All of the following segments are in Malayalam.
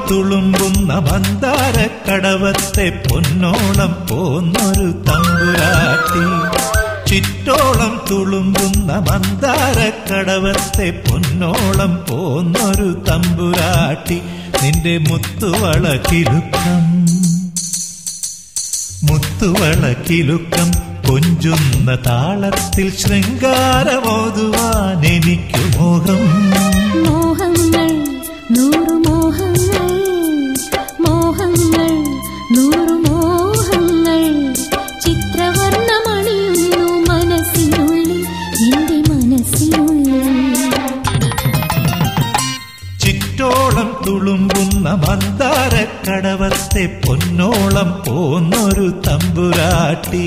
തുളുമ്പുന്ന മന്ദാര കടവത്തെ പൊന്നോളം പോന്നൊരു തമ്പുരാട്ടി ചിറ്റോളം തുളുമ്പുന്ന മന്ദാര കടവത്തെ പൊന്നോളം പോന്നൊരു തമ്പുരാട്ടി നിന്റെ മുത്തുവള കിലുക്കം മുത്തുവള കിലുക്കം കൊഞ്ചുന്ന താളത്തിൽ ശൃംഗാരമോതുവാൻ എനിക്കു മോഹം മോഹങ്ങൾ നൂറു മോഹങ്ങൾ മോഹങ്ങൾ നൂറു മോഹങ്ങൾ ചിത്രവർണ്ണമണിയുന്നു മനസ്സിനുള്ളിൽ എന്റെ മനസ്സിനുള്ളിൽ ചിറ്റോളം തുളുമ്പുന്ന മന്ദാര കടവത്തെ പൊന്നോളം പോന്നൊരു തമ്പുരാട്ടി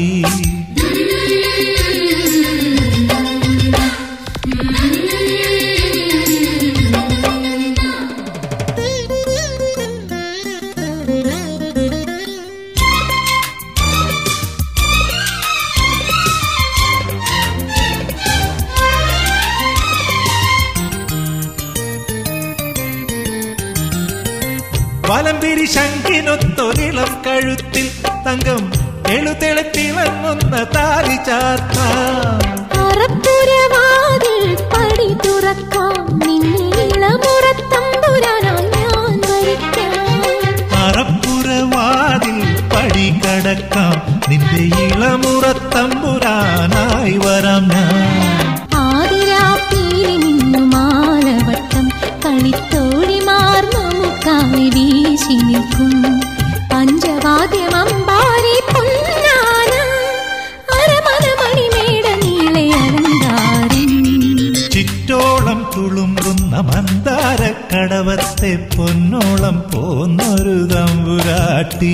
വലംപിരി ശങ്കിനൊത്തൊരിളം കഴുത്തിൽ തങ്കം എഴുതെളുത്തിളങ്ങുന്ന താലി ചാർത്താം അറപ്പുരവാതിൽ പടി തുറക്കാം നിന്നെ ഇളമുറത്തമ്പുരാനായി ഞാൻ വരിക്കാം അറപ്പുറവാതിൽ പടി കടക്കാം നിന്റെ ഇളമുറത്തമ്പുരാനായി വരാം ഞാൻ ആതിരാപ്പീലി നിന്നു മാലവട്ടം കളിത്തോടിമാർ നമുക്കായി വീശി നിൽക്കും പഞ്ചവാദ്യമമ്പാരി പൊന്നാന അരമന മണിമേട നീളെ അലങ്കാരം ചിറ്റോളം തുളുമ്പുന്ന മന്ദാര കടവത്തെ പൊന്നോളം പോന്നൊരു തമ്പുരാട്ടി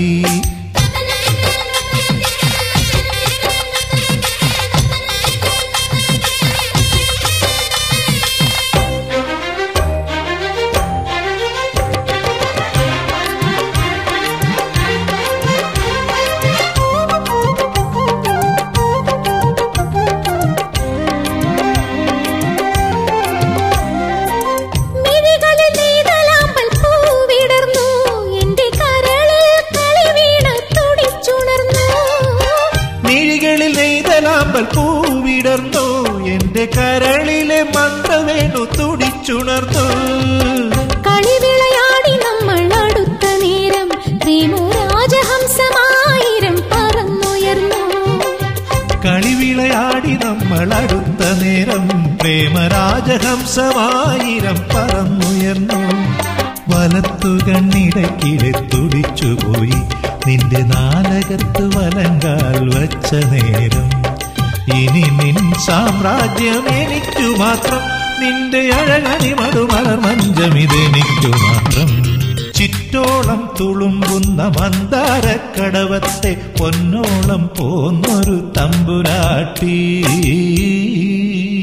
മിഴികളിൽ നീതലാമ്പൽ പൂവിടർന്നു എന്റെ കരളിൽ കളിവീണ തുടിച്ചുണർന്നു മിഴികളിൽ നെയ്തലാമ്പൽ പൂവിടർന്നു എന്റെ കരളിലെ മന്ത്രവേണു തുടിച്ചുണർന്നു കളിവിളയാടി നമ്മൾ അടുത്ത നേരം പ്രേമരാജഹംസമായിരം പറന്നുയർന്നു കളിവിളയാടി നമ്മൾ അടുത്ത നേരം പ്രേമരാജഹംസമായിരം പറന്നുയർന്നു വലത്തു കണ്ണിടക്കിലെ തുടിച്ചുപോയി നിന്റെ നാലകത്ത് വലങ്കാൽ വച്ച നേരം ഇനി നിൻ സാമ്രാജ്യം എനിക്കു മാത്രം നിന്റെ അഴകണി മടുമലർ മഞ്ചമിതെനിക്കു മാത്രം ചിറ്റോളം തുളുമ്പുന്ന മന്ദാര കടവത്തെ പൊന്നോളം പോന്നൊരു തമ്പുരാട്ടി